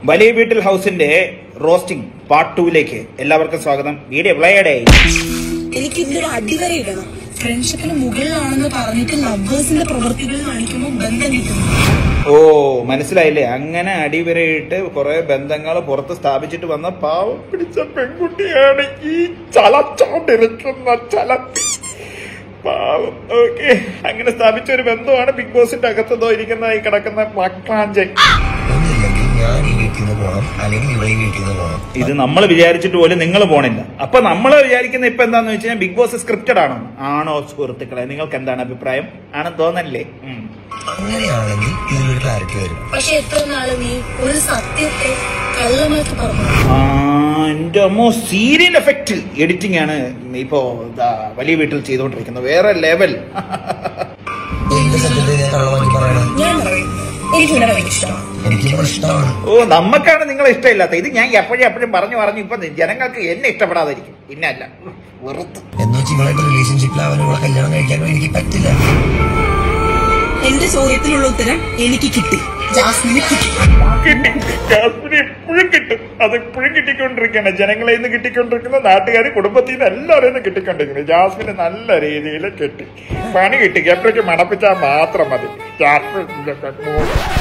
വലിയ വീട്ടിൽ ഹൗസിന്റെ റോസ്റ്റിംഗ് പാർട്ട് ടൂവിലേക്ക് എല്ലാവർക്കും സ്വാഗതം വീഡിയോ പ്ലേയുടെ എനിക്ക് ഇതിലൊരു അടിവരെ ഇടണം ഫ്രണ്ട്ഷിപ്പിന് മുകളിലാണെന്ന് പറഞ്ഞിട്ട് ലവേഴ്സിന്റെ പ്രവൃത്തികൾ കാണിക്കുമ്പോൾ ബന്ധം കിട്ടുന്നു ഓ മനസ്സിലായില്ലേ അങ്ങനെ അടിവരയിട്ട് കുറെ ബന്ധങ്ങൾ പുറത്ത് സ്ഥാപിച്ചിട്ട് വന്ന പാവം പിടിച്ച പെൺകുട്ടിയാണ് ഈ ചലച്ചോണ്ടിരിക്കുന്ന ചലത്തി പാവം ഓക്കെ അങ്ങനെ സ്ഥാപിച്ച ഒരു ബന്ധമാണ് ബിഗ് ബോസിന്റെ അകത്തതോ ഇരിക്കുന്ന ഈ കിടക്കുന്ന മക്ലാഞ്ചൻ ഒന്നില്ലെങ്കിൽ ഞാൻ ഈ വീട്ടിൽ നിന്ന് പോകണം അല്ലെങ്കിൽ ഇവിടെ ഈ വീട്ടിൽ നിന്ന് പോകണം ഇത് നമ്മൾ വിചാരിച്ചിട്ട് പോലും നിങ്ങൾ പോണില്ല അപ്പൊ നമ്മൾ വിചാരിക്കുന്ന ഇപ്പൊ എന്താന്ന് വെച്ച് കഴിഞ്ഞാൽ ബിഗ് ബോസ് സ്ക്രിപ്റ്റഡ് ആണോ ആണോ സുഹൃത്തുക്കളെ നിങ്ങൾക്ക് എന്താണ് അഭിപ്രായം ആണെന്ന് തോന്നല്ലേ ഉം. അങ്ങനെയാണെങ്കിൽ ഇതിലൊരു ക്ലാരിറ്റി വരും പക്ഷെ എത്ര നാള് നീ ഒരു സത്യത്തെ കള്ളമാക്കി പറഞ്ഞു ആ, എന്റെ അമ്മോ സീരിയൽ എഫക്റ്റ് എഡിറ്റിംഗ് ആണ് ഇപ്പോ ദാ വലിയ വീട്ടിൽ ചെയ്തുകൊണ്ടിരിക്കുന്നത് വേറെ ലെവൽ എന്റെ സത്യത്തെ ഞാൻ കള്ളമാക്കി പറയണം ഞാൻ പറയും എനിക്ക് ഇവിടെ ഭയങ്കര ഇഷ്ടമാണ് എനിക്ക് ഇവിടെ ഇഷ്ടമാണ് ഓ നമ്മക്കാണ് നിങ്ങളെ ഇഷ്ടമില്ലാത്ത ഇത് ഞാൻ എപ്പോഴും എപ്പോഴും പറഞ്ഞു പറഞ്ഞു ഇപ്പൊ ജനങ്ങൾക്ക് എന്നെ ഇഷ്ടപ്പെടാതിരിക്കും പിന്നെ അല്ല വെറുത്ത് എന്ന് വെച്ച് ഇവളായിട്ട് റിലേഷൻഷിപ്പിലാവാനും ഇവിടെ കല്യാണം കഴിക്കാനും എനിക്ക് പറ്റില്ല എന്റെ ചോദ്യത്തിനുള്ള ഉത്തരം എനിക്ക് കിട്ടി ജാസ്മിന് കിട്ടി കിട്ടി ജാസ്മിന് എപ്പോഴും കിട്ടും അത് എപ്പോഴും കിട്ടിക്കൊണ്ടിരിക്കുകയാണ് ജനങ്ങളെ നിന്ന് കിട്ടിക്കൊണ്ടിരിക്കുന്ന നാട്ടുകാർ കുടുംബത്തിൽ നിന്ന് എല്ലാവരും നിന്ന് കിട്ടിക്കൊണ്ടിരിക്കുന്നത് ജാസ്മിന് നല്ല രീതിയിൽ കിട്ടി പണി കിട്ടി എപ്പോഴേക്ക് മണപ്പിച്ചാൽ മാത്രം മതി ജാസ്മിൻ